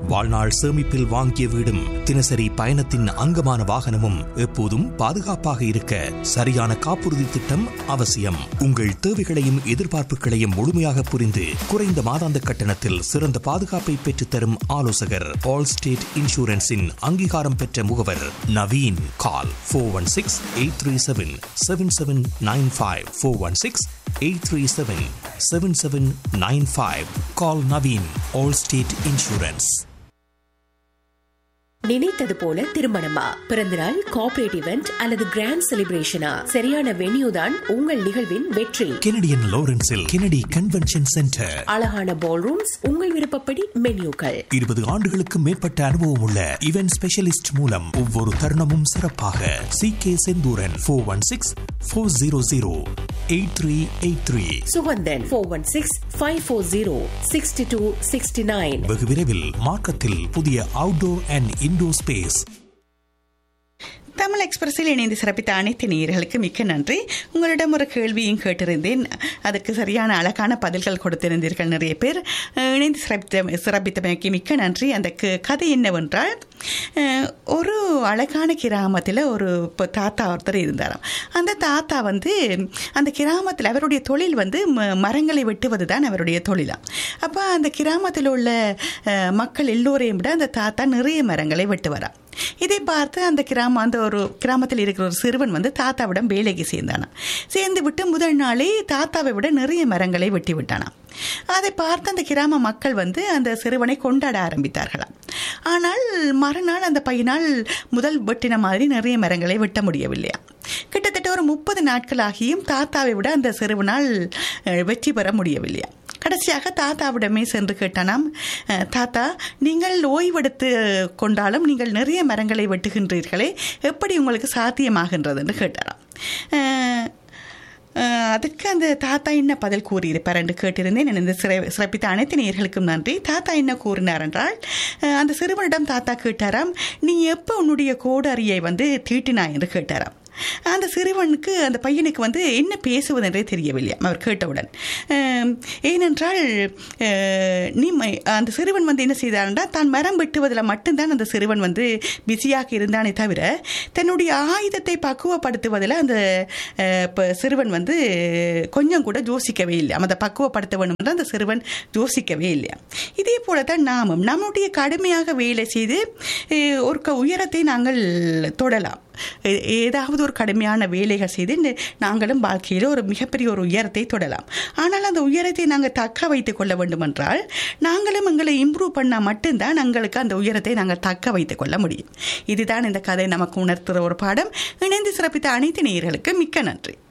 வாழ்நாள் சேமிப்பில் வாங்கிய வீடும் தினசரி பயணத்தின் அங்கமான வாகனமும் எப்போதும் பாதுகாப்பாக இருக்க சரியான காப்புறுதி திட்டம் அவசியம் உங்கள் தேவைகளையும் எதிர்பார்ப்புகளையும் முழுமையாக புரிந்து குறைந்த மாதாந்த கட்டணத்தில் சிறந்த பாதுகாப்பை பெற்றுத்தரும் ஆலோசகர் ஆல் ஸ்டேட் இன்சூரன்ஸின் அங்கீகாரம் பெற்ற முகவர் Naveen call four one six eight three seven seven seven nine five four one six eight three seven seven seven nine five call Naveen Allstate insurance நினைத்தது போல திருமணமா பிறந்தநாள் கார்ப்பரேட் இவெண்ட் அல்லது கிராண்ட் செலிப்ரேஷனா சரியான வென்யூ தான் உங்கள் நிகழ்வின் வெற்றி கெனடியன் லாரன்ஸில் கெனடி கன்வென்ஷன் சென்டர் அழகான பால் ரூம்ஸ் உங்கள் விருப்பப்படி மென்யூக்கள் இருபது ஆண்டுகளுக்கு மேற்பட்ட அனுபவம் உள்ள இவென்ட் ஸ்பெஷலிஸ்ட் மூலம் ஒவ்வொரு தருணமும் சிறப்பாக C K Senthuran four one six four zero zero eight three eight three Suganthan four one six five four zero sixty two sixty nine வெகு விரைவில் மார்க்கத்தில் புதிய outdoor and indoor space Tamil எக்ஸ்பிரஸில் இணைந்து சிறப்பித்த அனைத்து நேயர்களுக்கு மிக்க நன்றி உங்களிடம் ஒரு கேள்வியும் கேட்டிருந்தேன் அதுக்கு சரியான அழகான பதில்கள் கொடுத்திருந்தீர்கள் நிறைய பேர் அஹ், இணைந்து சிறப்பித்த சிறப்பித்தமைக்கு மிக்க நன்றி அந்த க- கதை என்னவென்றால் அஹ், ஒரு அழகான கிராமத்தில் ஒரு இப்போ தாத்தா ஒருத்தர் இருந்தாராம் அந்த தாத்தா வந்து அந்த கிராமத்தில் அவருடைய தொழில் வந்து ம- மரங்களை வெட்டுவது தான் அவருடைய தொழிலாம் அப்போ அந்த கிராமத்தில் உள்ள அஹ், மக்கள் எல்லோரையும் விட அந்த தாத்தா நிறைய மரங்களை வெட்டுவாராம் இதை பார்த்து அந்த கிராமம் அந்த ஒரு கிராமத்தில் இருக்கிற ஒரு சிறுவன் வந்து தாத்தாவிடம் வேலைக்கு சேர்ந்தானாம் சேர்ந்து விட்டு முதல் நாளே தாத்தாவை விட நிறைய மரங்களை வெட்டி விட்டானாம் அதை பார்த்து அந்த கிராம மக்கள் வந்து அந்த சிறுவனை கொண்டாட ஆரம்பித்தார்களாம் ஆனால் மறுநாள் அந்த பையனால் முதல் வெட்டின மாதிரி நிறைய மரங்களை வெட்ட முடியவில்லையா கிட்டத்தட்ட ஒரு முப்பது நாட்கள் ஆகியும் தாத்தாவை விட அந்த சிறுவனால் அஹ், வெற்றி பெற முடியவில்லையா கடைசியாக தாத்தாவிடமே சென்று கேட்டானாம் "அஹ், தாத்தா நீங்கள் ஓய்வெடுத்து கொண்டாலும் நீங்கள் நிறைய மரங்களை வெட்டுகின்றீர்களே எப்படி உங்களுக்கு சாத்தியமாகின்றது என்று கேட்டாராம் அஹ், அஹ், அதற்கு அந்த தாத்தா என்ன பதில் கூறியிருப்பார் என்று கேட்டிருந்தேன் நான் இந்த சிறை சிறப்பித்த அனைத்து நேயர்களுக்கும் நன்றி தாத்தா என்ன கூறினார் என்றால் அஹ், அந்த சிறுவனிடம் தாத்தா கேட்டாராம் நீ எப்போ உன்னுடைய கோடரியை வந்து தீட்டினாய் என்று கேட்டாராம் அந்த சிறுவனுக்கு அந்த பையனுக்கு வந்து என்ன பேசுவதென்றே தெரியவில்லை அவர் கேட்டவுடன் அஹ், ஏனென்றால் அஹ், நீ ம- அந்த சிறுவன் வந்து என்ன செய்தார்னா தான் மரம் வெட்டுவதில் மட்டும்தான் அந்த சிறுவன் வந்து பிஸியாக இருந்தானே தவிர தன்னுடைய ஆயுதத்தை பக்குவப்படுத்துவதில் அந்த அஹ், ப- சிறுவன் வந்து கொஞ்சம் கூட யோசிக்கவே இல்லை அதை பக்குவப்படுத்த வேண்டும் என்று அந்த சிறுவன் யோசிக்கவே இல்லை இதே போல தான் நாமும் நம்முடைய கடுமையாக வேலை செய்து அஹ், ஒரு க- உயரத்தை நாங்கள் தொடலாம் ஏ- ஏதாவது ஒரு கடுமையான வேலைகள் செய்து நி- நாங்களும் வாழ்க்கையில் ஒரு மிகப்பெரிய ஒரு உயரத்தை தொடலாம் ஆனால் அந்த உயரத்தை நாங்கள் தக்க வைத்துக் கொள்ள வேண்டும் என்றால் நாங்களும் எங்களை இம்ப்ரூவ் பண்ணால் மட்டும்தான் எங்களுக்கு அந்த உயரத்தை நாங்கள் தக்க வைத்துக் கொள்ள முடியும் இதுதான் இந்த கதை நமக்கு உணர்த்துகிற ஒரு பாடம் இணைந்து சிறப்பித்த அனைத்து நேயர்களுக்கு மிக்க நன்றி